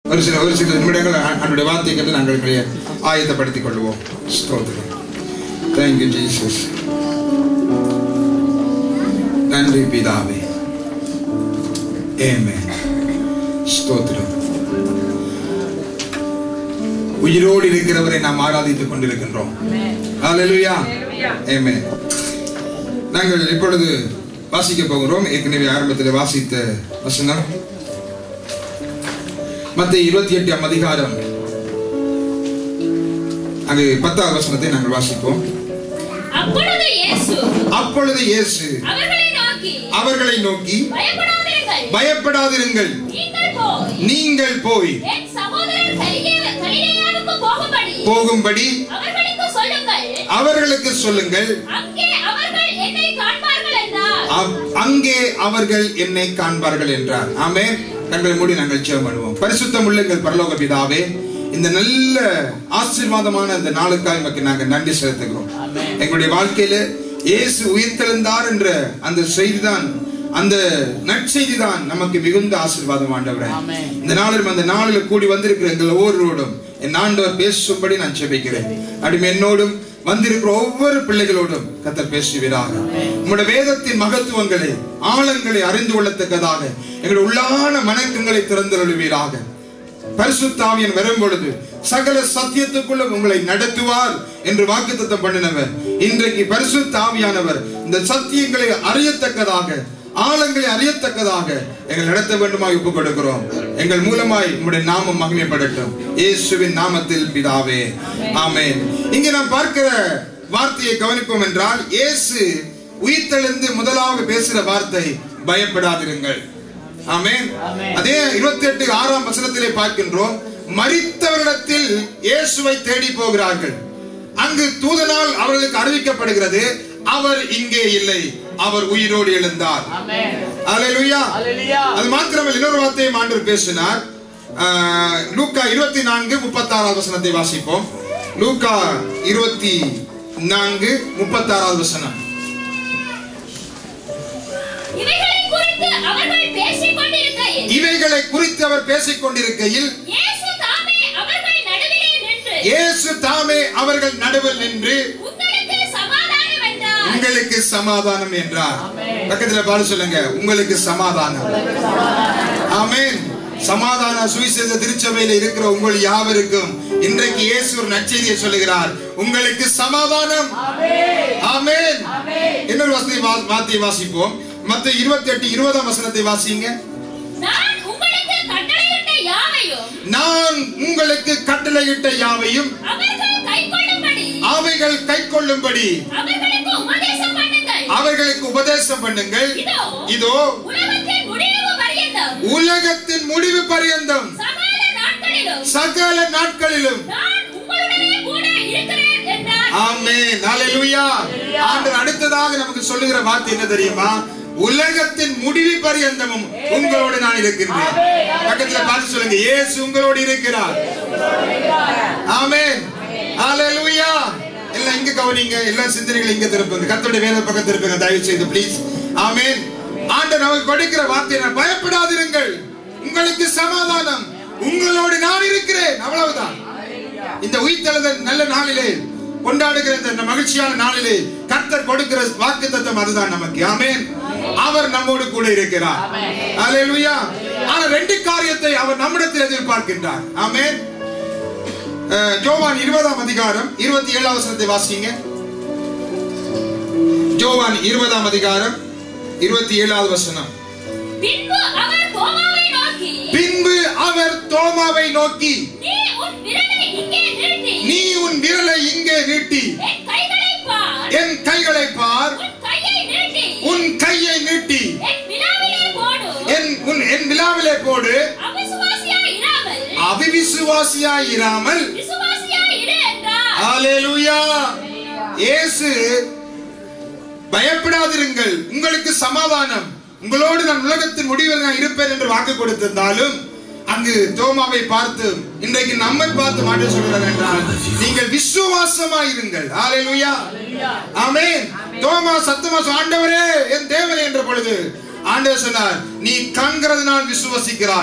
ஒரு சில ஒரு சில நிமிடங்கள் அவனுடைய வார்த்தை கேட்டு நாங்கள் எங்களை ஆயத்தப்படுத்திக் கொள்வோம் ஸ்தோத்திரம் தேங்க்யூ ஜீசஸ் நன்றி பிதாவே ஏமே ஸ்தோத்திரம் உயிரோடு இருக்கிறவரை நாம் ஆராதித்துக் கொண்டிருக்கின்றோம் ஹalleluya ஆமென் நாங்கள் இப்பொழுது வாசிக்க போகிறோம் ஏற்கனவே ஆரம்பத்தில் வாசித்த வசனம் மத்திய இருபத்தி எட்டாம் அதிகாரம் அங்கு பத்தாவது வசனத்தை நாங்கள் வாசிப்போம் அப்பொழுது இயேசு அப்பொழுது இயேசு அவர்களை நோக்கி அவர்களை நோக்கி பயப்படாதிருங்கள் பயப்படாதிருங்கள் நீங்கள் போய் நீங்கள் போய் என் சகோதரர் கலிலே- கலிலேயாவுக்கு போகும்படி போகும்படி அவர்களுக்கு சொல்லுங்கள் அவர்களுக்கு சொல்லுங்கள் அங்கே அவர்கள் என்னை காண்பார்கள் என்றார் அவ்- அங்கே அவர்கள் என்னை காண்பார்கள் என்றார் ஆமென் கண்களை மூடி நாங்கள் ஜெபம் பண்ணுவோம் பரிசுத்தம் உள்ள எங்கள் பரலோக பிதாவே இந்த நல்ல ஆசீர்வாதமான இந்த நாளுக்காக நமக்கு நாங்கள் நன்றி செலுத்துகிறோம் எங்களுடைய வாழ்க்கையில இயேசு உயிர்த்தெழுந்தார் என்ற அந்த செய்திதான் அந்த நற்செய்தி தான் நமக்கு மிகுந்த ஆசீர்வாதம் ஆண்டவரே இந்த நாளில் அந்த நாளில் கூடி வந்திருக்கிற எங்கள் ஒவ்வொருவரோடும் என் ஆண்டவர் பேசும்படி நான் ஜெபிக்கிறேன் அடிமை என்னோடும் வந்திருக்கிற ஒவ்வொரு பிள்ளைகளோடும் கத்தர் பேசுவீராக உம்முடைய வேதத்தின் மகத்துவங்களை ஆழங்களை அறிந்து கொள்ளத்தக்கதாக எங்களுடைய உள்ளான மனக்கங்களை திறந்தருளுவீராக பரிசுத்தாவியன் வரும் பொழுது சகல சத்தியத்துக்குள்ள உங்களை நடத்துவார் என்று வாக்குத்தத்தம் பண்ணினவர் இன்றைக்கு பரிசுத்தாவியானவர் இந்த சத்தியங்களை அறியத்தக்கதாக ஆழங்களை அறியத்தக்கதாக எங்கள் நடத்த வேண்டுமாய் ஒப்புக் கொடுக்கிறோம் எங்கள் மூலமாய் உம்முடைய நாமம் மகிமைப்படட்டும் இயேசுவின் நாமத்தில் பிதாவே ஆமென் இங்கே நாம் பார்க்கிற வார்த்தையை கவனிப்போம் என்றால் இயேசு உயிர்த்தெழுந்து முதலாவது பேசுகிற வார்த்தை பயப்படாதிருங்கள் ஆமென் அதே இருபத்தி எட்டு ஆறாம் வசனத்திலே பார்க்கின்றோம் மரித்தவரிடத்தில் இயேசுவை தேடி போகிறார்கள் அங்கு தூதனால் அவர்களுக்கு அறிவிக்கப்படுகிறது அவர் இங்கே இல்லை அவர் உயிரோடு எழுந்தார் அல்லேலூயா அது மாத்திரமல்ல இன்னொரு வார்த்தையை ஆண்டவர் பேசினார் ஆஹ், லூக்கா இருபத்தி நான்கு முப்பத்தாறாவது வசனத்தை வாசிப்போம் லூக்கா இருபத்தி நான்கு முப்பத்தாறாவது வசனம் இவைகளை குறித்து அவர்கள் பேசிக் கொண்டிருக்கையில் இவைகளை குறித்து அவர் பேசிக் கொண்டிருக்கையில் இயேசு தாமே அவர்கள் நடுவிலே நின்று இயேசு தாமே அவர்கள் நடுவில் நின்று உங்களுக்கு சமாதானம் என்றார் உங்களுக்கு சமாதானம் என்றார் பக்கத்துல பாடு சொல்லுங்க உங்களுக்கு சமாதானம் ஆமென் சமாதான சுவிசேஷ திருச்சபையில இருக்கிற உங்கள் யாவருக்கும் இன்றைக்கு இயேசு ஒரு நற்செய்தியை சொல்லுகிறார் உங்களுக்கு சமாதானம் ஆமென் இன்னொரு வசனத்தை வா- வார்த்தையை வாசிப்போம் மத்த இருபத்தி எட்டு இருபதாம் வசனத்தை வாசிங்க நான் உங்களுக்கு கட்டளையிட்ட யாவையும் நான் உங்களுக்கு கட்டளையிட்ட யாவையும் அவர்கள் கைக்கொள்ளும்படி அவைகள் கைக்கொள்ளும்படி அவர்களுக்கு உபதேசம் பண்ணுங்கள் அவர்களுக்கு உபதேசம் பண்ணுங்கள் இதோ இதோ உலகத்தின் முடிவு பரியந்தம் உலகத்தின் முடிவு பரியந்தம் சகல நாட்களிலும் சகல நாட்களிலும் நான் உங்களுடனே கூட இருக்கிறேன் என்றார் ஆமென் ஹalleluya ஆண்டவர் அடுத்ததாக நமக்கு சொல்லுகிற வார்த்தை என்ன தெரியுமா உலகத்தின் முடிவு பரியந்தமும் உங்களோடு நான் இருக்கின்றேன் பக்கத்துல பார்த்து சொல்லுங்க இயேசு உங்களோடு இருக்கிறார் ஆமென் ஹalleluya எல்லாம் இங்க கவனிங்க எல்லா சிந்தனைகளும் இங்க திருப்புங்க கர்த்தருடைய வேத பக்கம் திருப்புங்க தயவு செய்து ப்ளீஸ் ஆமென் ஆண்டவர் நமக்கு கொடுக்கிற வார்த்தை நான் பயப்படாதிருங்கள் உங்களுக்கு சமாதானம் உங்களோடு நான் இருக்கிறேன் அவ்வளவுதான் இந்த உயிர்த்தெழுதல் நல்ல நாளிலே கொண்டாடுகிற இந்த மகிழ்ச்சியான நாளிலே கர்த்தர் கொடுக்கிற வாக்கு தத்துவம் அதுதான் நமக்கு ஆமென் அவர் நம்மோடு கூட இருக்கிறார் அல்லேலூயா ஆனா ரெண்டு காரியத்தை அவர் நம்மிடத்தில் எதிர்பார்க்கின்றார் ஆமென் அஹ், ஜோவான் இருபதாம் அதிகாரம் இருபத்தி ஏழாம் வசனத்தை வாசிங்க ஜோவான் இருபதாம் அதிகாரம் இருபத்தி ஏழாவது வசனம் பின்பு அவர் தோமாவை நோக்கி பின்பு அவர் தோமாவை நோக்கி நீ உன் விரலை இங்கே நிறுத்தி நீ உன் விரலை இங்கே நீட்டி என் கைகளை பார் என் கைகளை பார் உன் கையை நீட்டி உன் கையை நீட்டி என் வினாவிலே போடு என் உன் என் விழாவிலே போடு அவிசுவாசியாய் இராமல் அவிவிசுவாசியாய் இராமல் விசுவாசியாய் இரு என்றார் ஹalleluya இயேசு பயப்படாதிருங்கள் உங்களுக்கு சமாதானம் உங்களோடு நான் உலகத்தின் முடிவில் நான் இருப்பேன் என்று வாக்கு கொடுத்திருந்தாலும் அங்கு தோமாவை பார்த்து இன்றைக்கு நம்மை பார்த்து மாற்ற சொல்கிறார் என்றால் நீங்கள் விசுவாசமாயிருங்கள் ஹalleluya ஆமென் தோமா சத்தமா சொ- ஆண்டவரே என் தேவனே என்ற பொழுது ஆண்டவர் சொன்னார் நீ காண்கிறதுனால் விசுவசிக்கிறாய்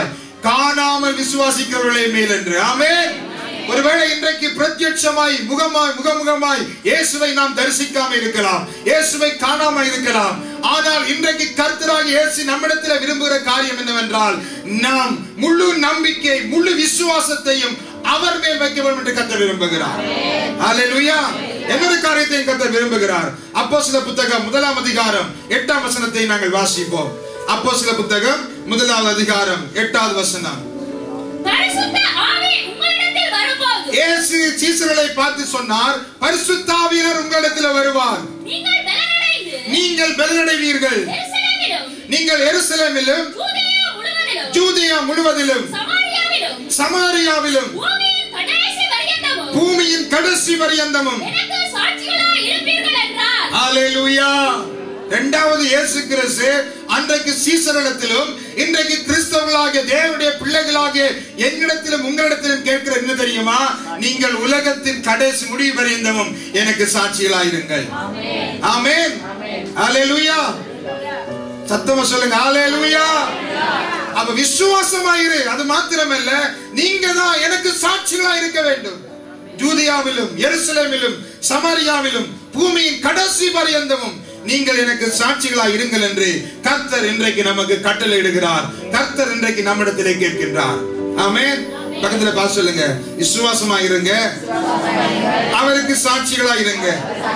காணாமல் விசுவாசிக்கிறவர்களே மேல் என்று ஆமென் ஒருவேளை இன்றைக்கு பிரத்யட்சமாய் முகமாய் முகமுகமாய் இயேசுவை நாம் தரிசிக்காம இருக்கலாம் இயேசுவை காணாம இருக்கலாம் ஆனால் இன்றைக்கு கர்த்தராக இயேசு நம்மிடத்தில் விரும்புகிற காரியம் என்னவென்றால் நாம் முழு நம்பிக்கை முழு விசுவாசத்தையும் அவர் மேல் வைக்க வேண்டும் என்று கர்த்தர் விரும்புகிறார் அல்லேலூயா என்னொரு காரியத்தையும் கர்த்தர் விரும்புகிறார் அப்போ சில புத்தகம் முதலாம் அதிகாரம் எட்டாம் வசனத்தை நாங்கள் வாசிப்போம் அப்போ சில புத்தகம் முதலாவது அதிகாரம் எட்டாவது வசனம் பரிசுத்த ஆவி உங்களிடத்தில் வரும்போது இயேசு சீசர்களை பார்த்து சொன்னார் பரிசுத்தாவியர் உங்களிடத்தில் வருவார் நீங்கள் பலனடைந்து நீங்கள் பலனடைவீர்கள் எருசலேமிலும் நீங்கள் எருசலேமிலும் யூதேயா முழுவதிலும் ஜூதியா முழுவதிலும் சமாரியாவிலும் சமாரியாவிலும் பூமியின் கடைசி பரியந்தமும் பூமியின் கடைசி பரியந்தமும் எனக்கு சாட்சிகளாய் இருப்பீர்கள் என்றார் ஹalleluya இரண்டாவது இயேசு கிறிஸ்து அன்றைக்கு சீசரிடத்திலும் இன்றைக்கு கிறிஸ்தவர்களாகிய தேவனுடைய பிள்ளைகளாகிய என்னிடத்திலும் உங்களிடத்திலும் கேட்கிற என்ன தெரியுமா நீங்கள் உலகத்தின் கடைசி முடிவு பரியந்தமும் எனக்கு சாட்சிகளாயிருங்கள் ஆமென் ஹalleluya சத்தமா சொல்லுங்க ஹalleluya அப்ப விசுவாசமாயிரு அது மாத்திரமல்ல நீங்க தான் எனக்கு சாட்சிகளா இருக்க வேண்டும் ஜூதியாவிலும் எருசலேமிலும் சமாரியாவிலும் பூமியின் கடைசி பரியந்தமும் நீங்கள் எனக்கு சாட்சிகளா இருங்கள் என்று கர்த்தர் இன்றைக்கு நமக்கு கட்டளையிடுகிறார் கர்த்தர் இன்றைக்கு நம்மிடத்திலே கேட்கின்றார் ஆமென் பக்கத்துல பார்த்து சொல்லுங்க விசுவாசமா இருங்க அவருக்கு சாட்சிகளா இருங்க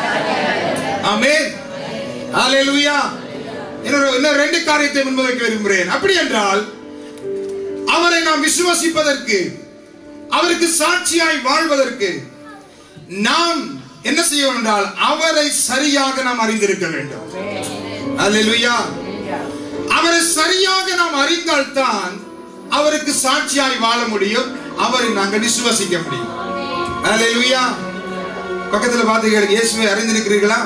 ஆமென் ஹalleluya இன்னொரு இன்னும் ரெண்டு காரியத்தை முன்வைக்க விரும்புகிறேன் அப்படி என்றால் அவரை நாம் விசுவசிப்பதற்கு அவருக்கு சாட்சியாய் வாழ்வதற்கு நாம் என்ன செய்ய வேண்டும் என்றால் அவரை சரியாக நாம் அறிந்திருக்க வேண்டும் அல்லேலூயா அவரை சரியாக நாம் அறிந்தால்தான் அவருக்கு சாட்சியாய் வாழ முடியும் அவரை நாங்கள் விசுவசிக்க முடியும் அல்லேலூயா பக்கத்துல பார்த்தீங்க இயேசுவை அறிந்திருக்கிறீர்களா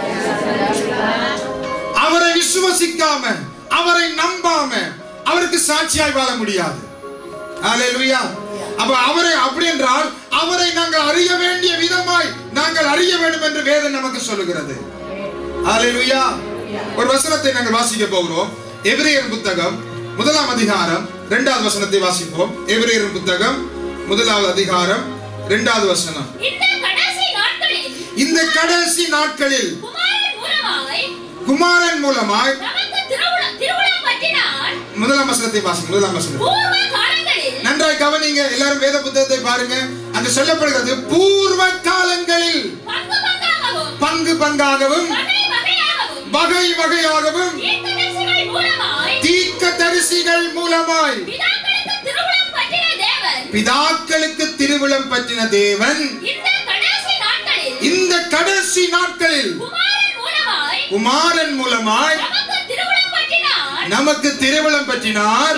அவரை விசுவசிக்காம அவரை நம்பாம அவருக்கு சாட்சியாய் வாழ முடியாது அல்லேலூயா அப்ப அவரை அப்படி என்றால் அவரை நாங்கள் அறிய வேண்டிய விதமாய் நாங்கள் அறிய வேண்டும் என்று வேதம் நமக்கு சொல்லுகிறது அல்லேலூயா ஒரு வசனத்தை நாங்கள் வாசிக்க போகிறோம் எபிரேயர் புத்தகம் முதலாம் அதிகாரம் இரண்டாவது வசனத்தை வாசிப்போம் எபிரேயர் புத்தகம் முதலாவது அதிகாரம் இரண்டாவது வசனம் இந்த கடைசி நாட்களில் இந்த கடைசி நாட்களில் குமாரன் மூலமாய் குமாரன் மூலமாய் நமக்கு திருவுள திருவுளம் பற்றினான் முதலாம் வசனத்தை வாசி முதலாம் வசனம் பூர்வ காலங்களில் நன்றாய் கவனிங்க எல்லாரும் வேத புத்தகத்தை பாருங்க அங்கு சொல்லப்படுகிறது பூர்வ காலங்களில் பங்கு பங்காகவும் பங்கு பங்காகவும் வகை வகையாகவும் வகை வகையாகவும் தீர்க்கதரிசிகள் மூலமாய் தீர்க்க தரிசிகள் மூலமாய் பிதாக்களுக்கு திருவுளம் பற்றின தேவன் பிதாக்களுக்கு திருவிழம் பற்றின தேவன் இந்த கடைசி நாட்களில் இந்த கடைசி நாட்களில் குமாரன் மூலமாய் குமாரன் மூலமாய் நமக்கு திருவுளம் பற்றினான் நமக்கு திருவிழம் பற்றினார்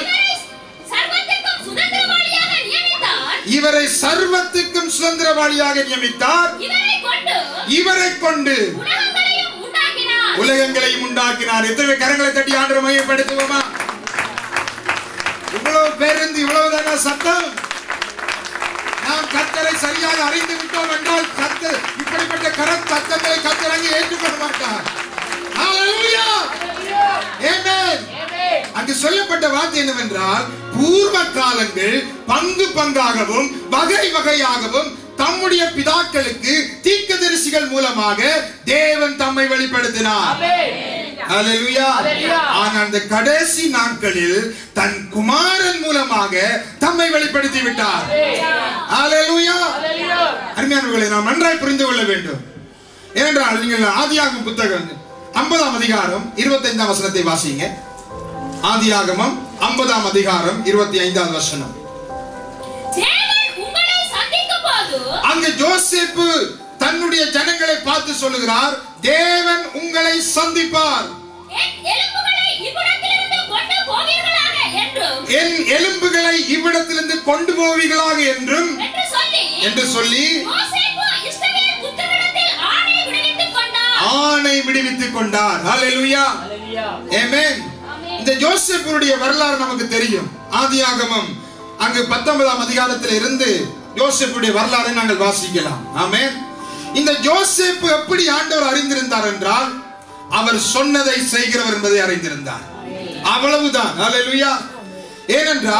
இவரை சர்வத்திற்கும் சுதந்திரவாளியாக இவரை சர்வத்துக்கும் சுதந்திரவாளியாக நியமித்தார் நியமித்தார் இவரை கொண்டு இவரை கொண்டு உலகங்களையும் உண்டாக்கினார் உலகங்களையும் உண்டாக்கினார் எத்தனை கரங்களை தட்டி ஆண்டு மையப்படுத்துவோமா இவ்வளவு பேருந்து இவ்வளவுதானா சத்தம் நாம் கத்தரை சரியாக அறிந்து விட்டோம் என்றால் கத்தர் இப்படிப்பட்ட கர சத்தங்களை கத்தர் அங்கே ஏற்றுக்கொள்ள மாட்டார் Hallelujah! Amen. அங்கு சொல்லப்பட்ட வார்த்தை என்னவென்றால் பூர்வ காலங்கள் பங்கு பங்காகவும் வகை வகையாகவும் தம்முடைய பிதாக்களுக்கு தீர்க்கதரிசிகள் மூலமாக தேவன் தம்மை வெளிப்படுத்தினார் Hallelujah. ஆனால் அந்த கடைசி நாட்களில் தன் குமாரன் மூலமாக தம்மை வெளிப்படுத்தி விட்டார் Hallelujah. அருமையானவர்களை நாம் நன்றாய் புரிந்து கொள்ள வேண்டும் ஏனென்றால் நீங்கள் ஆதியாகமம் புத்தகம் ஐம்பதாம் அதிகாரம் இருபத்தைந்தாம் வசனத்தை வாசிங்க ஆதியாகமம் ஐம்பதாம் அதிகாரம் இருபத்தி ஐந்தாவது வசனம் தேவன் உங்களை சந்திக்கும் போது அங்கு ஜோசேப்பு தன்னுடைய ஜனங்களை பார்த்து சொல்லுகிறார் தேவன் உங்களை சந்திப்பார் என் எலும்புகளை இவ்விடத்திலிருந்து கொண்டு போவீர்களாக என்றும் என் எலும்புகளை இவ்விடத்திலிருந்து கொண்டு போவீர்களாக என்றும் என்று சொல்லி என்று சொல்லி யோசேப்பு இஸ்ரவேல் புத்திரரிடத்தில் ஆணை விடுவித்துக் கொண்டார் ஆணை விடுவித்துக் கொண்டார் ஹalleluya ஆமென் இந்த ஜோசேப்புடைய வரலாறு நமக்கு தெரியும் ஆதியாகமம் அங்கு பத்தொன்பதாம் அதிகாரத்தில் இருந்து யோசேப்புடைய வரலாறை நாங்கள் வாசிக்கலாம் ஆமென் இந்த ஜோசேப்பு எப்படி ஆண்டவர் அறிந்திருந்தார் என்றால் அவர் சொன்னதை செய்கிறவர் என்பதை அறிந்திருந்தார் அவ்வளவுதான் ஹalleluya ஏனென்றால்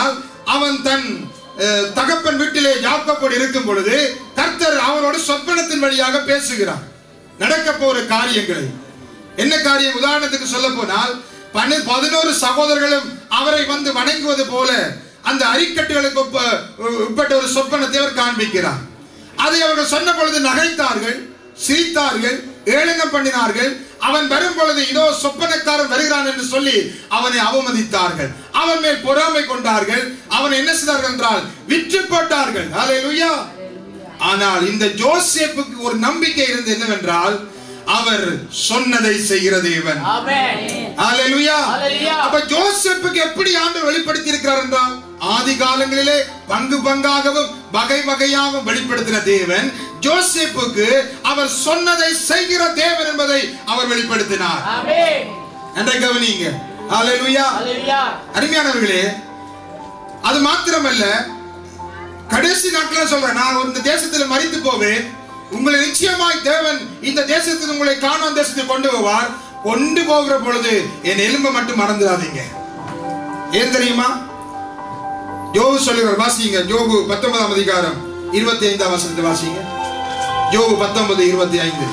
அவன் தன் அஹ், தகப்பன் வீட்டிலே யாக்கப்போடு இருக்கும் பொழுது கர்த்தர் அவனோடு சொப்பனத்தின் வழியாக பேசுகிறார் நடக்க போற காரியங்களை என்ன காரியம் உதாரணத்துக்கு சொல்ல போனால் பனி பதினோரு சகோதரர்களும் அவரை வந்து வணங்குவது போல அந்த அரிக்கட்டுகளுக்கு உப்ப- உட்பட்ட ஒரு சொப்பனத்தை அவர் காண்பிக்கிறார் அதை அவர்கள் சொன்ன பொழுது நகைத்தார்கள் சிரித்தார்கள் ஏளனம் பண்ணினார்கள் அவன் வரும் பொழுது இதோ சொப்பனக்காரன் வருகிறான் என்று சொல்லி அவனை அவமதித்தார்கள் அவன் மேல் பொறாமை கொண்டார்கள் அவன் என்ன செய்தார்கள் என்றால் விற்று போட்டார்கள் அல்லேலூயா ஆனால் இந்த ஜோசேப்புக்கு ஒரு நம்பிக்கை இருந்தது என்னவென்றால் அவர் சொன்னதை செய்கிற தேவன் Amen. ஹalleluya Hallelujah. அப்ப ஜோசப்புக்கு எப்படி ஆண்டவர் வெளிப்படுத்தி இருக்கிறார் என்றால் ஆதி காலங்களிலே பங்கு பங்காகவும் வகை வகையாகவும் வெளிப்படுத்தின தேவன் ஜோசப்புக்கு அவர் சொன்னதை செய்கிற தேவன் என்பதை அவர் வெளிப்படுத்தினார் Amen. என்ற கவனிங்க ஹalleluya Hallelujah. அருமையானவர்களே அது மாத்திரமல்ல கடைசி நாட்கள் சொல்றேன் நான் இந்த தேசத்தில் மறித்து போவேன் உங்களை நிச்சயமாய் தேவன் இந்த தேசத்தில் உங்களை காணான் தேசத்துக்கு கொண்டு போவார் கொண்டு போகிற பொழுது என் எலும்பை மட்டும் மறந்துடாதீங்க ஏன் தெரியுமா யோபு சொல்லுகிறார் வாசிங்க யோபு பத்தொன்பதாம் அதிகாரம் இருபத்தி ஐந்தாம் வசனத்தை வாசிங்க யோபு பத்தொன்பது இருபத்தி ஐந்து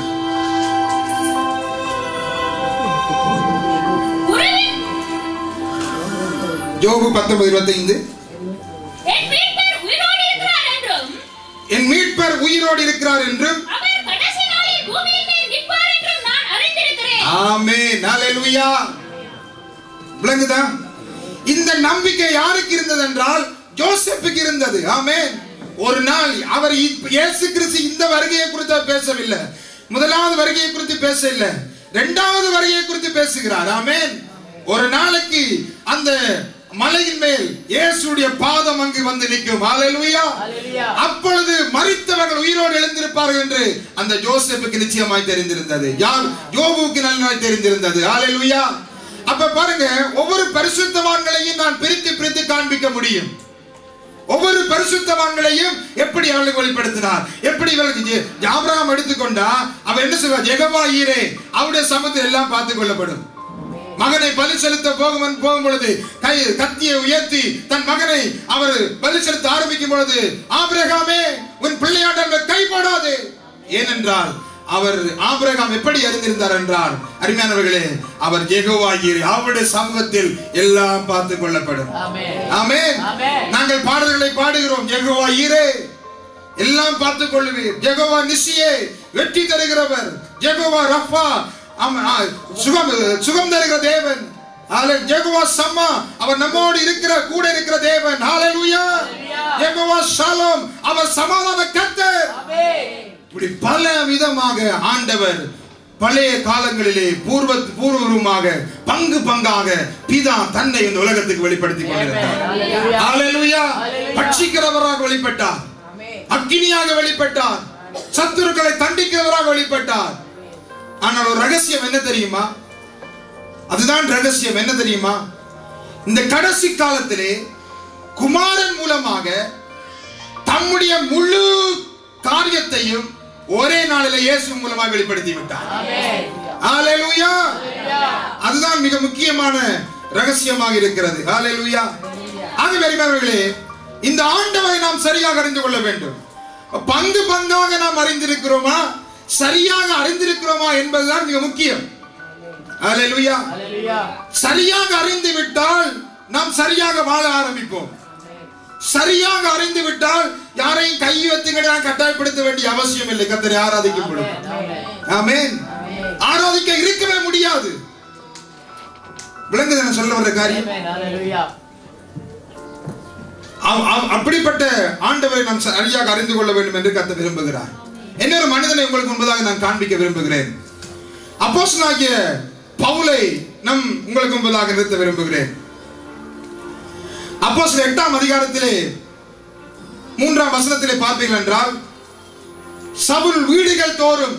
உறவின் யோபு பத்தொன்பது இருபத்தி ஐந்து என் மீட்பர் உயிரோடு இருக்கிறார் என்றும் என் மீட்பர் உயிரோடு இருக்கிறார் என்றும் அவர் கடைசி நாளில் பூமியின் மேல் நிற்பார் என்றும் நான் அறிந்திருக்கிறேன் ஆமென் ஹalleluya விளங்குதா இந்த நம்பிக்கை யாருக்கு இருந்தது என்றால் ஜோசப்புக்கு இருந்தது ஆமென் ஒரு நாள் அவர் இ- இயேசு கிறிஸ்து இந்த வருகையை குறித்து அவர் பேசவில்லை முதலாவது வருகையை குறித்து பேசவில்லை இரண்டாவது வருகையை குறித்து பேசுகிறார் ஆமென் ஒரு நாளைக்கு அந்த மலையின் மேல் இயேசுடைய பாதம் அங்கு வந்து நிற்கும் ஹalleluya Hallelujah. அப்பொழுது மரித்தவர்கள் உயிரோடு எழுந்திருப்பார்கள் என்று அந்த ஜோசப்புக்கு நிச்சயமாய் தெரிந்திருந்தது யார் யோபுவுக்கு நல்லாய் தெரிந்திருந்தது ஹalleluya அப்ப பாருங்க ஒவ்வொரு பரிசுத்தவான்களையும் நான் பிரித்து பிரித்து காண்பிக்க முடியும் ஒவ்வொரு பரிசுத்தவான்களையும் எப்படி அவர்களுக்கு வெளிப்படுத்தினார் எப்படி இவர்களுக்கு ஜெ- ஆபிரகாம் எடுத்துக்கொண்டா அவர் என்ன சொல்வார் ஜெகவா ஈரே அவருடைய சமத்தில் எல்லாம் பார்த்துக் கொள்ளப்படும் மகனை பலி செலுத்த போகும் போகும் பொழுது கை கத்தியை உயர்த்தி தன் மகனை அவர் பலி செலுத்த ஆரம்பிக்கும் பொழுது ஆபிரகாமே உன் பிள்ளையாண்டல் கை போடாது ஏனென்றால் அவர் ஆபிரகாம் எப்படி அறிந்திருந்தார் என்றால் அருமையானவர்களே அவர் ஜெகோவாகிய அவருடைய சமூகத்தில் எல்லாம் பார்த்துக் கொள்ளப்படும் Amen. ஆமென் ஆமென். நாங்கள் பாடல்களை பாடுகிறோம் ஜெகோவா ஈரே எல்லாம் பார்த்துக் கொள்ளுவீர் ஜெகோவா நிசியே வெற்றி தருகிறவர் ஜெகோவா ரஃபா ஆம், ஆ, சுகம் சுகம் தருகிற தேவன் ஹalleluya. ஜெகோவா சம்மா அவர் நம்மோடு இருக்கிற கூட இருக்கிற தேவன் ஹalleluya ஜெகோவா ஷாலோம் அவர் சமாதான கர்த்தர் Amen. இப்படி பல விதமாக ஆண்டவர் பழைய காலங்களிலே பூர்வ பூர்வமாக பங்கு பங்காக பிதா தன்னை இந்த உலகத்துக்கு வெளிப்படுத்திக் கொண்டிருந்தார் Hallelujah. ஹalleluya Hallelujah. பட்சிக்கிறவராக வெளிப்பட்டார் அக்கினியாக வெளிப்பட்டார் சத்துருக்களை தண்டிக்கிறவராக வெளிப்பட்டார் ஆனால் ஒரு ரகசியம் என்ன தெரியுமா அதுதான் ரகசியம் என்ன தெரியுமா இந்த கடைசி காலத்திலே குமாரன் மூலமாக தம்முடைய முழு காரியத்தையும் ஒரே நாளிலே இயேசு மூலமாக வெளிப்படுத்தி விட்டார் Amen. ஹalleluya Hallelujah. அதுதான் மிக முக்கியமான ரகசியமாக இருக்கிறது ஹalleluya ஆகவே அருமையானவர்களே இந்த ஆண்டவரை நாம் சரியாக அறிந்து கொள்ள வேண்டும் பங்கு பங்காக நாம் அறிந்திருக்கிறோமா சரியாக அறிந்திருக்கிறோமா என்பதுதான் மிக முக்கியம் ஹalleluya Hallelujah. சரியாக அறிந்து விட்டால் நாம் சரியாக வாழ ஆரம்பிப்போம் சரியாக அறிந்து விட்டால் யாரையும் கை வைத்துக்கிட்டு நான் கட்டாயப்படுத்த வேண்டிய அவசியம் இல்லை கத்தரை ஆராதிக்கும் பொழுது Amen. ஆமென் ஆராதிக்க இருக்கவே முடியாது விளங்குது நான் சொல்ல வர்ற காரியம் Amen. Hallelujah. அவ- அவ- அப்படிப்பட்ட ஆண்டவரை நாம் சரியாக அறிந்து கொள்ள வேண்டும் என்று கத்த விரும்புகிறார் இன்னொரு மனிதனை உங்களுக்கு முன்பதாக நான் காண்பிக்க விரும்புகிறேன் அப்போஸ்தலனாகிய பவுலை நம் உங்களுக்கு முன்பதாக நிறுத்த விரும்புகிறேன் அப்போஸ்தலர் எட்டாம் அதிகாரத்திலே மூன்றாம் வசனத்திலே பார்ப்பீர்கள் என்றால் சவுல் வீடுகள் தோறும்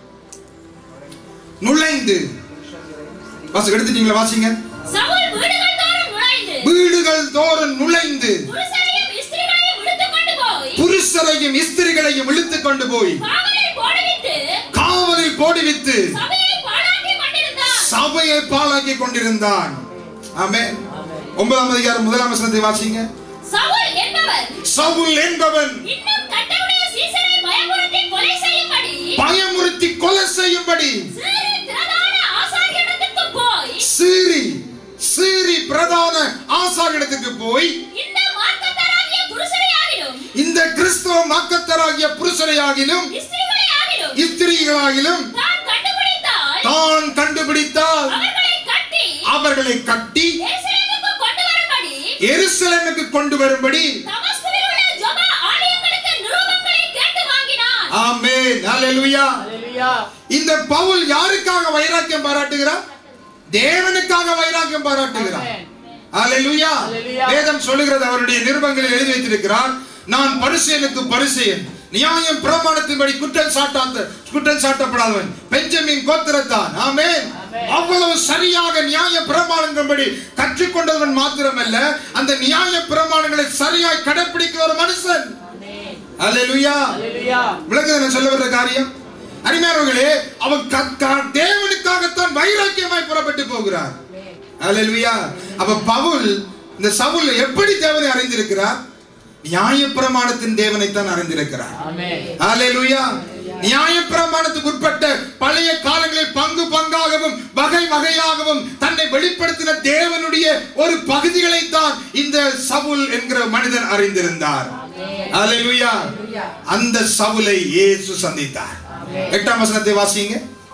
நுழைந்து வாசி எடுத்துட்டீங்களா வாசிங்க சவுல் வீடுகள் தோறும் நுழைந்து வீடுகள் தோறும் நுழைந்து புருஷரையும் ஸ்திரீகளையும் இழுத்துக் கொண்டு போய் புருஷரையும் இஸ்திரிகளையும் இழுத்துக் கொண்டு போய் காவலில் போடுவித்து காவலில் போடுவித்து சபையை பாழாக்கி கொண்டிருந்தார் சபையை பாழாக்கி கொண்டிருந்தான் ஆமென் ஒன்பதாம் அதிகாரம் முதலாம் வசனத்தை வாசிங்க சவுல் சவுல் என்பவன் இன்னும் கர்த்தருடைய சீசரை பயமுறுத்தி கொலை செய்யும்படி பயமுறுத்தி கொலை செய்யும்படி சீரி பிரதான ஆசாரியனிடத்துக்கு போய் சீறி சீறி பிரதான ஆசாரிடத்துக்கு போய் இந்த மார்க்கத்தாராகிய புருஷரையாகிலும் இந்த கிறிஸ்தவ மாக்கத்தராகிய புருஷரையாகிலும் ஸ்திரீகளையாகிலும் இஸ்திரிகளாகிலும் தான் கண்டுபிடித்தால் தான் கண்டுபிடித்தால் அவர்களை கட்டி அவர்களை கட்டி எருசலேமுக்கு கொண்டு வரும்படி எருசலேமுக்கு கொண்டு வரும்படி தமஸ்குவில் உள்ள ஜெப ஆலயங்களுக்கு நிரூபங்களை கேட்டு வாங்கினான் ஆமென் ஹalleluya Hallelujah. இந்த பவுல் யாருக்காக வைராக்கியம் பாராட்டுகிறார் தேவனுக்காக வைராக்கியம் பாராட்டுகிறார் Amen. ஹalleluya Hallelujah. வேதம் சொல்லுகிறது அவருடைய நிருபங்களில் எழுதி வைத்திருக்கிறார் நான் பரிசேனுக்கு பரிசேயன் நியாயம் பிரமாணத்தின்படி குற்றம் சாட்டாத குற்றம் சாட்டப்படாதவன் பெஞ்சமின் கோத்திரத்தான் ஆமென் Amen. அவ்வளவு சரியாக நியாய பிரமாணங்களின்படி கற்றுக்கொண்டவன் மாத்திரமல்ல அந்த நியாய பிரமாணங்களை சரியாய் கடைபிடிக்கிற ஒரு மனுஷன் Amen. ஹalleluya Hallelujah. விளக்குது நான் சொல்ல வர்ற காரியம் அருமையானவர்களே அவன் க- க- தேவனுக்காகத்தான் வைராக்கியமாய் புறப்பட்டு போகிறார் Amen. அல்லேலூயா அப்ப பவுல் இந்த சவுல் எப்படி தேவனை அறிந்திருக்கிறார் நியாயப்பிரமாணத்தின் தேவனைத்தான் அறிந்திருக்கிறார் Amen. அல்லேலூயா நியாயப்பிரமாணத்துக்கு உட்பட்ட பழைய காலங்களில் பங்கு பங்காகவும் வகை வகையாகவும் தன்னை வெளிப்படுத்தின தேவனுடைய ஒரு பகுதிகளை தான் இந்த சவுல் என்கிற மனிதன் அறிந்திருந்தார் அல்லேலூயா அந்த சவுலை இயேசு சந்தித்தார் எட்டாம் வசனத்தை வாசிங்க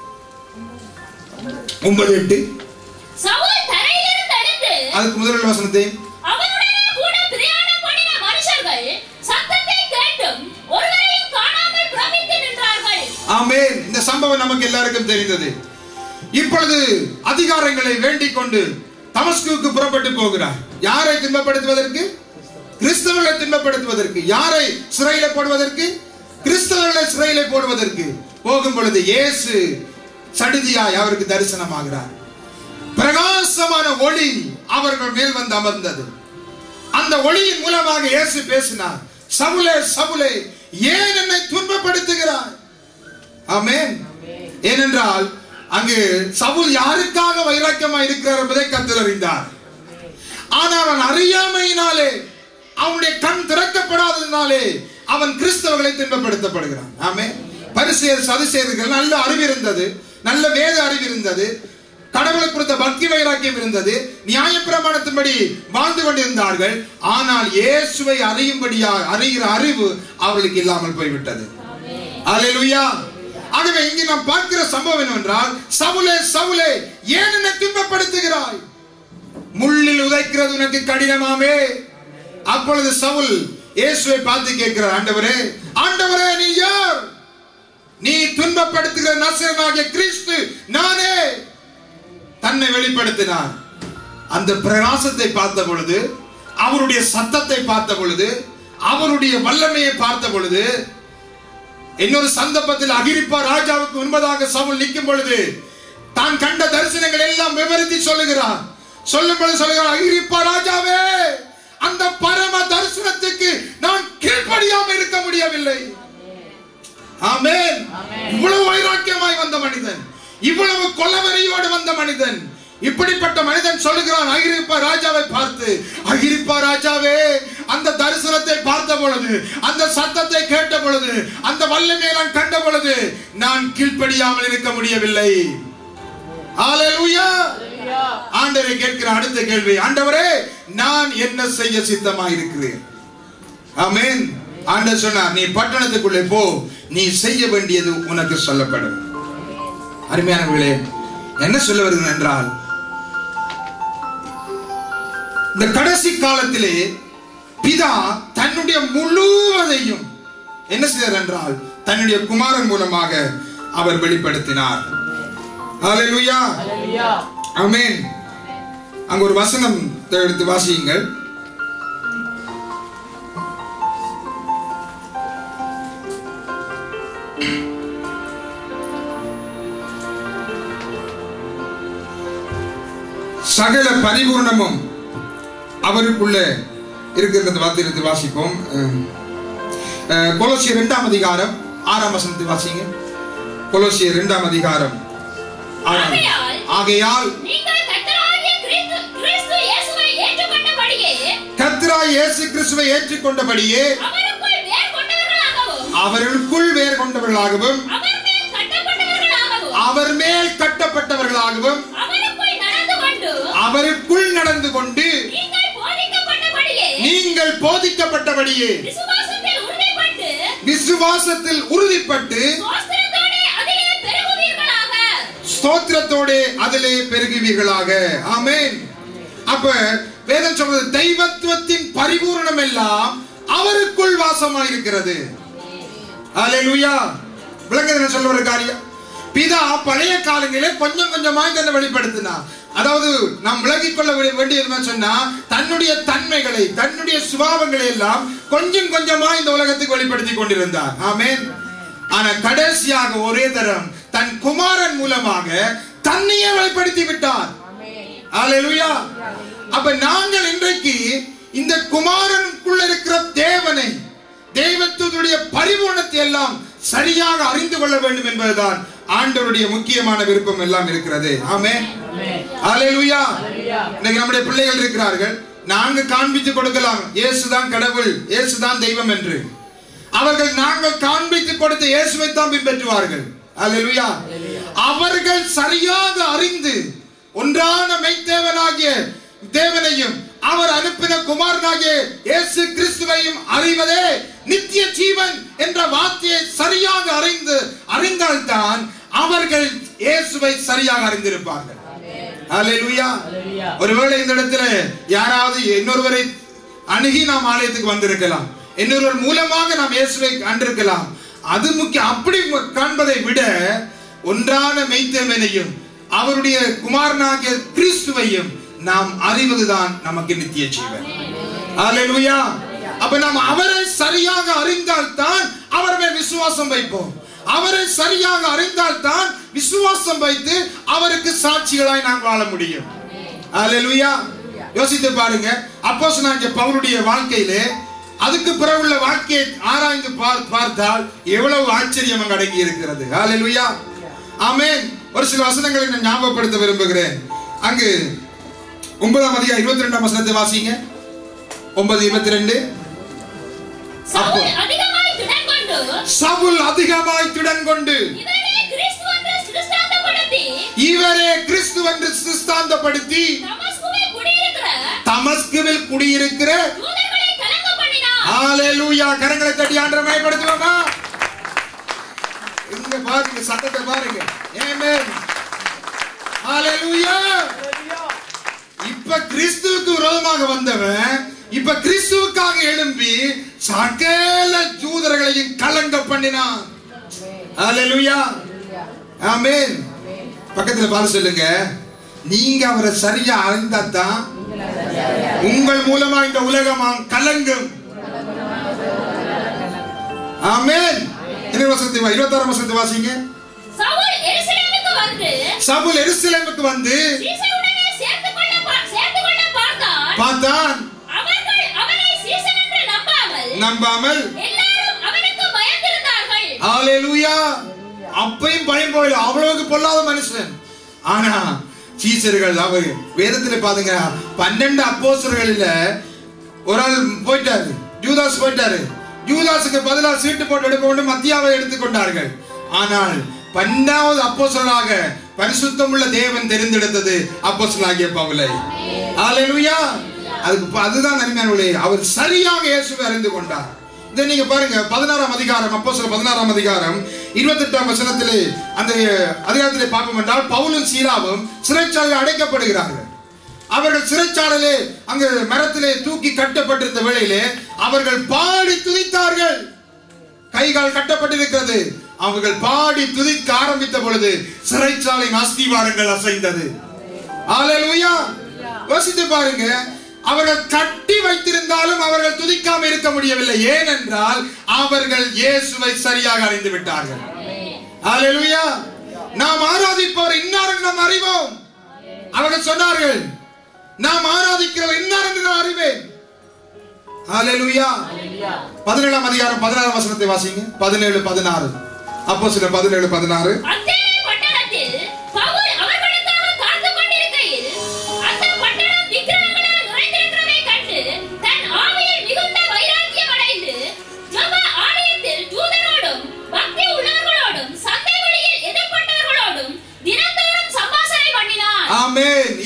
ஒன்பது எட்டு சவுல் தரையிலிருந்து எழுந்து அதுக்கு முதல் வசனத்தை அவனுடனே கூட பிரயாணம் பண்ணின மனுஷர்கள் சத்தத்தை கேட்டும் ஒருவரையும் காணாமல் பிரமித்து நின்றார்கள் ஆமென் இந்த சம்பவம் நமக்கு எல்லாருக்கும் தெரிந்தது இப்பொழுது அதிகாரங்களை வேண்டிக் கொண்டு தமஸ்குவுக்கு புறப்பட்டு போகிறார் யாரை துன்பப்படுத்துவதற்கு கிறிஸ்தவர்களை துன்பப்படுத்துவதற்கு யாரை சிறையில போடுவதற்கு கிறிஸ்தவர்களை சிறையில போடுவதற்கு போகும் பொழுது இயேசு சடுதியாய் அவருக்கு தரிசனமாகிறார் பிரகாசமான ஒளி அவர்கள் மேல் வந்து அமர்ந்தது அந்த ஒளியின் மூலமாக இயேசு பேசினார் சவுலே சவுலே ஏன் என்னை துன்பப்படுத்துகிறாய் ஆமென் ஏனென்றால் அங்கு சவுல் யாருக்காக வைராக்கியமா இருக்கிறார் என்பதை கத்தர் அறிந்தார் ஆனால் அவன் அறியாமையினாலே அவனுடைய கண் திறக்கப்படாததினாலே அவன் கிறிஸ்தவர்களை துன்பப்படுத்தப்படுகிறான் ஆமே பரிசேர் சதுசேர்கள் நல்ல அறிவு இருந்தது நல்ல வேத அறிவு இருந்தது கடவுளை குறித்த பக்தி வைராக்கியம் இருந்தது நியாயப்பிரமாணத்தின்படி வாழ்ந்து கொண்டிருந்தார்கள் ஆனால் இயேசுவை அறியும்படியா அறிகிற அறிவு அவர்களுக்கு இல்லாமல் போய்விட்டது அல்லேலூயா ஆகவே இங்கே நாம் பார்க்கிற சம்பவம் என்னவென்றால் சவுலே சவுலே ஏன் என்னை துன்பப்படுத்துகிறாய் முள்ளில் உதைக்கிறது உனக்கு கடினமாமே அப்பொழுது சவுல் இயேசுவை பார்த்து கேட்கிறார் ஆண்டவரே ஆண்டவரே நீ யார் நீ துன்பப்படுத்துகிற நசரனாகிய கிறிஸ்து நானே தன்னை வெளிப்படுத்தினார் அந்த பிரகாசத்தை பார்த்த பொழுது அவருடைய சத்தத்தை பார்த்த பொழுது அவருடைய வல்லமையை பார்த்த பொழுது இன்னொரு சந்தர்ப்பத்தில் அகிரிப்பா ராஜாவுக்கு முன்பதாக சவுல் நிற்கும் பொழுது தான் கண்ட தரிசனங்கள் எல்லாம் விவரித்து சொல்லுகிறார் சொல்லும் பொழுது சொல்லுகிறார் அகிரிப்பா ராஜாவே அந்த பரம தரிசனத்துக்கு நான் கீழ்ப்படியாம இருக்க முடியவில்லை ஆமென் ஆமென். இவ்வளவு வைராக்கியமாய் வந்த மனிதன் இவ்வளவு கொலவெறியோடு வந்த மனிதன் இப்படிப்பட்ட மனிதன் சொல்லுகிறான் அகிரிப்பா ராஜாவை பார்த்து அகிரிப்பா ராஜாவே அந்த தரிசனத்தை பார்த்த பொழுது அந்த சத்தத்தை கேட்ட பொழுது அந்த வல்லமையை நான் கண்ட பொழுது நான் கீழ்ப்படியாமல் இருக்க முடியவில்லை ஹalleluya Hallelujah. ஆண்டவரை கேட்கிற அடுத்த கேள்வி ஆண்டவரே நான் என்ன செய்ய சித்தமா இருக்கிறேன் ஆமென் ஆண்டவர் சொன்னார் நீ பட்டணத்துக்குள்ளே போ நீ செய்ய வேண்டியது உனக்கு சொல்லப்படும் அருமையானவர்களே என்ன சொல்ல வருகிறேன் என்றால் இந்த கடைசி காலத்திலே பிதா தன்னுடைய முழுவதையும் என்ன செய்தார் என்றால் தன்னுடைய குமாரன் மூலமாக அவர் வெளிப்படுத்தினார் ஹalleluya Hallelujah. ஆமென் அங்க ஒரு வசனம் எடுத்து வாசியுங்கள் சகல பரிபூர்ணமும் அவருக்குள்ள இருக்கிறது வார்த்தை வாசிப்போம் அஹ், அஹ், கொலோசியர் இரண்டாம் அதிகாரம் ஆறாம் வசனத்தை வாசிங்க கொலோசியர் இரண்டாம் அதிகாரம் ஆறாம் ஆகையால் ஆகையால் நீங்கள் கர்த்தராகிய கிறிஸ்து கிறிஸ்து இயேசுவை ஏற்றுக்கொண்டபடியே கர்த்தர் கர்த்தராய் இயேசு கிறிஸ்துவை ஏற்றுக்கொண்டபடியே அவருக்குள் வேர் கொண்டவர்களாகவும் அவர்களுக்குள் வேர் கொண்டவர்களாகவும் அவர் மேல் கட்டப்பட்டவர்களாகவும் அவர் மேல் கட்டப்பட்டவர்களாகவும் அவருக்குள் நடந்து கொண்டு அவருக்குள் நடந்து கொண்டு நீங்கள் போதிக்கப்பட்டபடியே நீங்கள் போதிக்கப்பட்டபடியே விசுவாசத்தில் உறுதிப்பட்டு விசுவாசத்தில் உறுதிப்பட்டு சோஸ்திரத்தோடே அதிலே பெருகுவீர்களாக ஸ்தோத்திரத்தோடே அதிலே பெருகுவீர்களாக ஆமென் அப்ப வேதம் சொல்றது தெய்வத்துவத்தின் பரிபூரணம் எல்லாம் அவருக்குள் வாசமாயிருக்கிறது அல்லேலூயா விளங்குது சொல்ல ஒரு காரியம் பிதா பழைய காலங்களிலே கொஞ்சம் கொஞ்சமாய் தன்னை வெளிப்படுத்தினார் அதாவது நாம் விளங்கிக் கொள்ள வே- வேண்டியது என்ன சொன்னா தன்னுடைய தன்மைகளை தன்னுடைய சுபாவங்களை எல்லாம் கொஞ்சம் கொஞ்சமா இந்த உலகத்துக்கு வெளிப்படுத்தி கொண்டிருந்தார் ஆமென் ஆனா கடைசியாக ஒரே தரம் தன் குமாரன் மூலமாக தன்னையே வெளிப்படுத்தி விட்டார் அல்லேலூயா அப்ப நாங்கள் இன்றைக்கு இந்த குமாரனுக்குள்ள இருக்கிற தேவனை தெய்வத்துடைய பரிபூர்ணத்தை எல்லாம் சரியாக அறிந்து கொள்ள வேண்டும் என்பதுதான் ஆண்டவருடைய முக்கியமான விருப்பம் எல்லாம் இருக்கிறது ஆமே அல்லேலூயா இன்னைக்கு நம்முடைய பிள்ளைகள் இருக்கிறார்கள் நாங்க காண்பித்து கொடுக்கலாம் இயேசுதான் கடவுள் இயேசுதான் தெய்வம் என்று அவர்கள் நாங்கள் காண்பித்து கொடுத்த இயேசுவை தான் பின்பற்றுவார்கள் அல்லேலூயா அவர்கள் சரியாக அறிந்து ஒன்றான மெய்த்தேவனாகிய தேவனையும் அவர் அனுப்பின குமாரனாகிய இயேசு கிறிஸ்துவையும் அறிவதே நித்திய ஜீவன் என்ற வார்த்தையை சரியாக அறிந்து அறிந்தால்தான் அவர்கள் இயேசுவை சரியாக அறிந்திருப்பார்கள் அல்லேலூயா ஒருவேளை இந்த இடத்துல யாராவது இன்னொருவரை அணுகி நாம் ஆலயத்துக்கு வந்திருக்கலாம் இன்னொருவர் மூலமாக நாம் இயேசுவை கண்டிருக்கலாம் அது முக்கியம் அப்படி ம- காண்பதை விட ஒன்றான மெய்த்தேவனையும் அவருடைய குமாரனாகிய கிறிஸ்துவையும் நாம் அறிவதுதான் நமக்கு நித்திய ஜீவன் அல்லேலூயா அப்ப நாம் அவரை சரியாக அறிந்தால்தான் அவர் மேல் விசுவாசம் வைப்போம் அவரை சரியாக அறிந்தால்தான் விசுவாசம் வைத்து அவருக்கு சாட்சிகளாய் நாம் வாழ முடியும் அல்லேலூயா யோசித்து பாருங்க அப்போஸ்தலனாகிய பவுலுடைய வாழ்க்கையிலே அதுக்கு பிறகுள்ள வாழ்க்கையை ஆராய்ந்து பார்- பார்த்தால் எவ்வளவு ஆச்சரியம் அங்கு அடங்கி இருக்கிறது அல்லேலூயா ஆமென் ஒரு சில வசனங்களை நான் ஞாபகப்படுத்த விரும்புகிறேன் அங்கு ஒன்பதாம் அதிகாரம் இருபத்தி ரெண்டாம் வசனத்தை வாசிங்க ஒன்பது இருபத்தி ரெண்டு சவுல் அதிகமாய் திடன் கொண்டு சவுல் அதிகமாய் திடன் கொண்டு இவரே கிறிஸ்து என்று சிருஷ்டாந்தப்படுத்தி இவரே கிறிஸ்து என்று சிஸ்தாந்தப்படுத்தி தமஸ்குவில் குடியிருக்கிற தமஸ்குவில் குடியிருக்கிற யூதர்களை கலங்க பண்ணினார் ஹalleluya கரங்களை தட்டி ஆண்டவரை மகிமைப்படுத்துவோமா இங்க பாருங்க சத்தத்தை பாருங்க ஆமென் ஹalleluya இப்ப கிறிஸ்துவுக்கு விரோதமாக வந்தவன் இப்ப கிறிஸ்துவுக்காக எழும்பி சகல ஜூதர்களையும் கலங்க பண்ணினான் ஹalleluya ஆமென் பக்கத்துல பாரு சொல்லுங்க நீங்க அவரை சரியா அறிந்தா தான் உங்கள் மூலமா இந்த உலகம் கலங்கும் ஆமென் என்ன வசனத்தை வா- இருபத்தாறாம் வசனத்தை வாசிங்க சவுல் எருசலேமுக்கு வந்து சவுல் எருசலேமுக்கு வந்து சீசனுடனே சேர்த்து கொள்ள பா- சேர்த்து கொள்ள பார்த்தான் பார்த்தான் அவர்கள் அவனை சீசன் என்று நம்பாமல் நம்பாமல் எல்லாரும் அவனுக்கு பயந்திருந்தார்கள் ஹalleluya அப்பையும் பயம் போயில அவ்வளவுக்கு பொல்லாத மனுஷன் ஆனா சீசர்கள் அவர் வேதத்துல பாருங்க பன்னெண்டு அப்போஸ்தலர்களில ஒரு ஆள் போயிட்டாரு ஜூதாஸ் போயிட்டாரு ஜூதாஸுக்கு பதிலா சீட்டு போட்டு எடுக்க வேண்டும் மத்தியாவை எடுத்துக்கொண்டார்கள் ஆனால் பன்னெண்டாவது அப்போஸ்தலராக பரிசுத்தமுள்ள தேவன் தெரிந்தெடுத்தது அப்போஸ்தலனாகிய பவுலை ஹalleluya அதுக்கு ப- அதுதான் நன்மையானவர்களே அவர் சரியாக இயேசுவை அறிந்து கொண்டார் இதை நீங்க பாருங்க பதினாறாம் அதிகாரம் அப்போ சொல்ல பதினாறாம் அதிகாரம் இருபத்தெட்டாம் வசனத்திலே அந்த அதிகாரத்திலே பார்ப்போம் என்றால் பவுலும் சீலாவும் சிறைச்சாலையில் அடைக்கப்படுகிறார்கள் அவர்கள் சிறைச்சாலையிலே அங்கு மரத்திலே தூக்கி கட்டப்பட்டிருந்த வேளையிலே அவர்கள் பாடி துதித்தார்கள் கைகால் கட்டப்பட்டிருக்கிறது அவர்கள் பாடி துதிக்க ஆரம்பித்த பொழுது சிறைச்சாலையின் அஸ்திவாரங்கள் அசைந்தது ஹalleluya யோசித்து பாருங்க அவர்கள் கட்டி வைத்திருந்தாலும் அவர்கள் துதிக்காம இருக்க முடியவில்லை ஏனென்றால் அவர்கள் இயேசுவை சரியாக அறிந்து விட்டார்கள் ஹalleluya நாம் ஆராதிப்பவர் இன்னார் என்று நாம் அறிவோம் அவர்கள் சொன்னார்கள் நாம் ஆராதிக்கிறவர் இன்னார் என்று நான் அறிவேன் ஹalleluya பதினேழாம் அதிகாரம் பதினாறாம் வசனத்தை வாசிங்க பதினேழு பதினாறு அப்போ சில பதினேழு பதினாறு அத்தேனே பட்டணத்தில் பவுல் அவர்களுக்காக காத்துக் கொண்டிருக்கையில் அந்த பட்டணம் விக்கிரகங்களால் நிறைந்திருக்கிறதை கண்டு தன்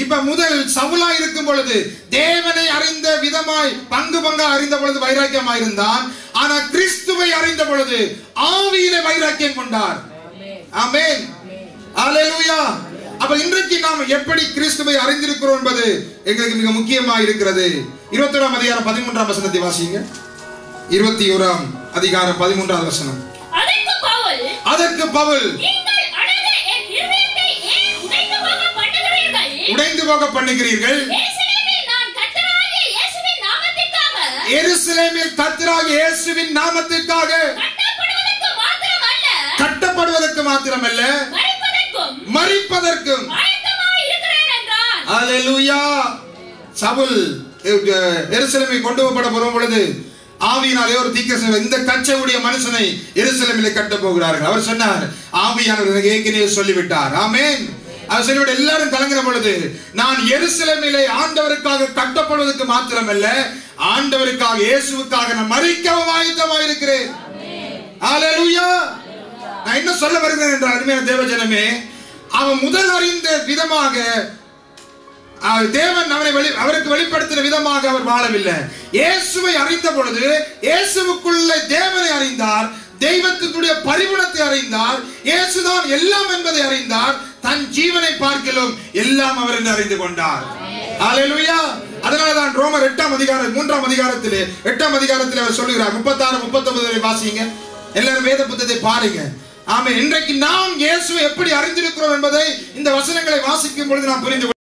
இப்ப முதல் சவுலா இருக்கும் பொழுது தேவனை அறிந்த விதமாய் பங்கு பங்கா அறிந்த பொழுது வைராக்கியமாய் இருந்தான் ஆனா கிறிஸ்துவை அறிந்த பொழுது ஆவியிலே வைராக்கியம் கொண்டார் ஆமென் அல்லேலூயா அப்ப இன்றைக்கு நாம் எப்படி கிறிஸ்துவை அறிந்திருக்கிறோம் என்பது எங்களுக்கு மிக முக்கியமா இருக்கிறது இருபத்தோராம் அதிகாரம் பதிமூன்றாம் வசனத்தை வாசிங்க இருபத்தி ஓராம் அதிகாரம் பதிமூன்றாம் வசனம் அதற்கு பவுல் அதற்கு பவுல் நீங்கள் அழக என் இருதயத்தை ஏன் உடைந்து போக பண்ணுகிறீர்கள் உடைந்து போக பண்ணுகிறீர்கள் எருசலேமில் நான் கர்த்தராகிய இயேசுவின் நாமத்திற்காக எருசலேமில் கர்த்தராக இயேசுவின் நாமத்திற்காக கட்டப்படுவதற்கு மாத்திரமல்ல கட்டப்படுவதற்கு மாத்திரமல்ல மறிப்பதற்கும் மறிப்பதற்கும் ஆயத்தமாய் இருக்கிறேன் என்றான் அல்லேலூயா சவுல் அஹ், எருசலேமை கொண்டு போகப்பட போகும் பொழுது ஆவியினாலே ஒரு தீக்க இந்த கச்சையுடைய மனுஷனை எருசலேமிலே கட்ட போகிறார்கள் அவர் சொன்னார் ஆவியானவர் எனக்கு ஏற்கனவே சொல்லிவிட்டார் ஆமென் அவர் சொல்லிவிட்டு எல்லாரும் கலங்கிற பொழுது நான் எருசலேமிலே ஆண்டவருக்காக கட்டப்படுவதற்கு மாத்திரமல்ல ஆண்டவருக்காக இயேசுவுக்காக நான் மறிக்கவும் ஆயத்தமாக இருக்கிறேன் அல்லேலூயா நான் என்ன சொல்ல வருகிறேன் என்றால் அருமையான தேவஜனமே அவன் முதல் அறிந்த விதமாக அவர் தேவன் அவனை வெளி அவருக்கு வெளிப்படுத்தின விதமாக அவர் வாழவில்லை இயேசுவை அறிந்த பொழுது இயேசுவுக்குள்ள தேவனை அறிந்தார் தெய்வத்தினுடைய பரிகுணத்தை அறிந்தார் இயேசுதான் எல்லாம் என்பதை அறிந்தார் தன் ஜீவனை பார்க்கலும் எல்லாம் அவர் என்று அறிந்து கொண்டார் ஹalleluya அதனால தான் ரோமர் எட்டாம் அதிகாரம் மூன்றாம் அதிகாரத்திலே எட்டாம் அதிகாரத்தில் அவர் சொல்லுகிறார் முப்பத்தாறு முப்பத்தொன்பது வாசிங்க எல்லாரும் வேத புத்தகத்தை பாருங்க ஆமென் இன்றைக்கு நாம் இயேசுவை எப்படி அறிந்திருக்கிறோம் என்பதை இந்த வசனங்களை வாசிக்கும் பொழுது நாம் புரிந்து கொள்ள